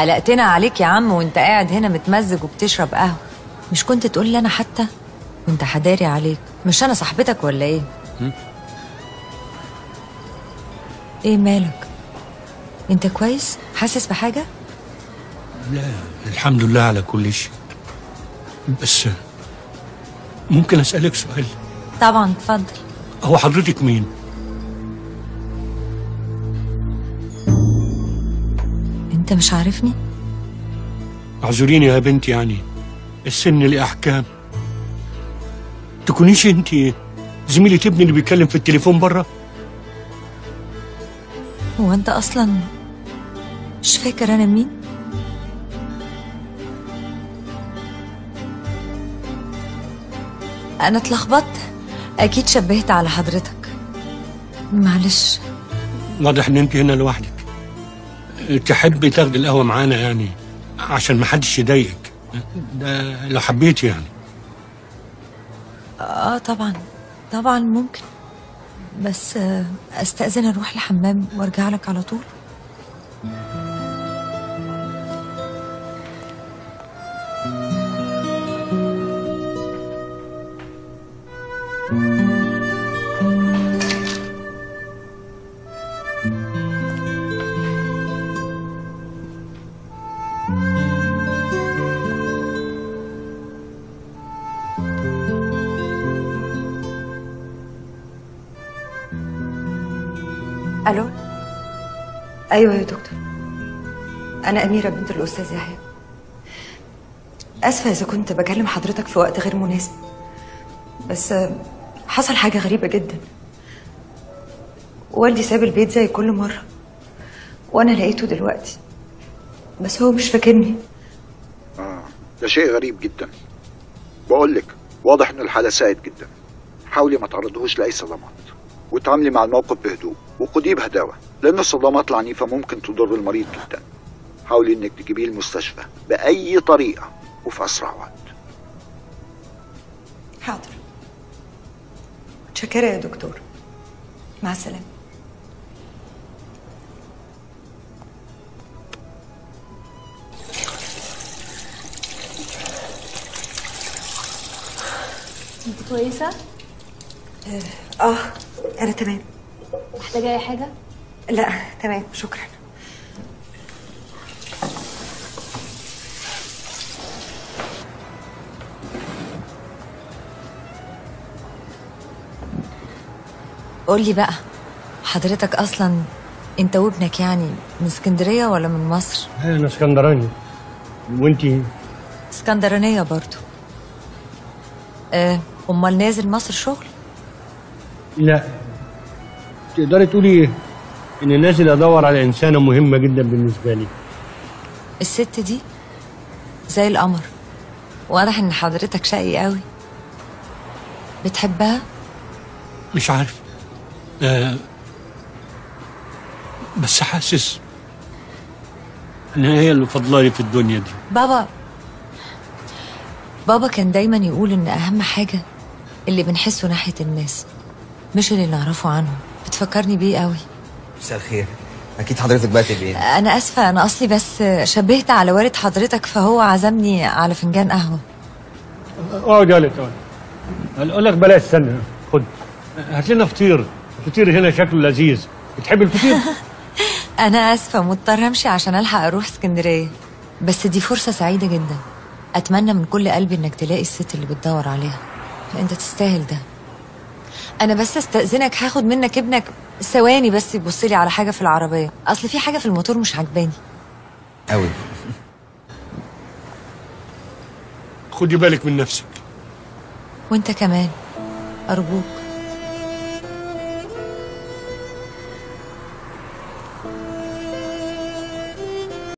قلقتنا عليك يا عم وانت قاعد هنا متمزج وبتشرب قهوه مش كنت تقول لي انا حتى كنت حداري عليك مش انا صاحبتك ولا ايه ايه مالك انت كويس حاسس بحاجه لا الحمد لله على كل شيء بس ممكن اسالك سؤال طبعا اتفضل هو حضرتك مين انت مش عارفني اعذريني يا بنتي يعني السن ليه احكام تكونيش انت زميلة ابني اللي بيتكلم في التليفون بره هو انت اصلا مش فاكر انا مين انا اتلخبطت اكيد شبهت على حضرتك معلش واضح ان انت هنا لوحدك تحبي تاخدي القهوه معانا يعني عشان ما حدش يضايقك ده لو حبيتي يعني اه طبعا طبعا ممكن بس آه، استأذن اروح الحمام وارجع لك على طول الو ايوه يا دكتور انا اميره بنت الاستاذ يحيى اسفه اذا كنت بكلم حضرتك في وقت غير مناسب بس آه، حصل حاجه غريبه جدا والدي ساب البيت زي كل مره وانا لقيته دلوقتي بس هو مش فاكرني ده شيء غريب جدا بقول لك واضح ان الحاله سائد جدا حاولي ما تعرضهوش لاي صدمات وتعاملي مع الموقف بهدوء وخديه بهداوه لان الصدمات العنيفه ممكن تضر المريض جدا حاولي انك تجيبيه المستشفى باي طريقه وفي اسرع وقت حاضر متشكره يا دكتور مع السلامه انت كويسه اه انا تمام محتاجه اي حاجه لا تمام شكرا قول لي بقى حضرتك اصلا انت وابنك يعني من اسكندريه ولا من مصر انا اسكندراني وانت اسكندرانيه برضو آه امال نازل مصر شغل لا تقدري تقولي اني نازل ادور على انسانه مهمه جدا بالنسبه لي الست دي زي القمر واضح ان حضرتك شقي قوي بتحبها مش عارف آه بس حاسس ان هي اللي فضلاني في الدنيا دي بابا بابا كان دايما يقول ان اهم حاجه اللي بنحسه ناحيه الناس مش اللي نعرفه عنهم بتفكرني بيه قوي مساء الخير اكيد حضرتك بقى تبقى انا اسفه انا اصلي بس شبهت على والد حضرتك فهو عزمني على فنجان قهوه اقعد يا ولد اقعد اقول لك بلاش استنى خد هات لنا فطير الفطير هنا شكله لذيذ بتحب الفطير انا اسفه مضطره امشي عشان الحق اروح اسكندريه بس دي فرصه سعيده جدا اتمنى من كل قلبي انك تلاقي الست اللي بتدور عليها انت تستاهل ده انا بس استاذنك هاخد منك ابنك ثواني بس يبص لي على حاجه في العربيه اصل في حاجه في الموتور مش عجباني قوي خدي بالك من نفسك وانت كمان ارجوك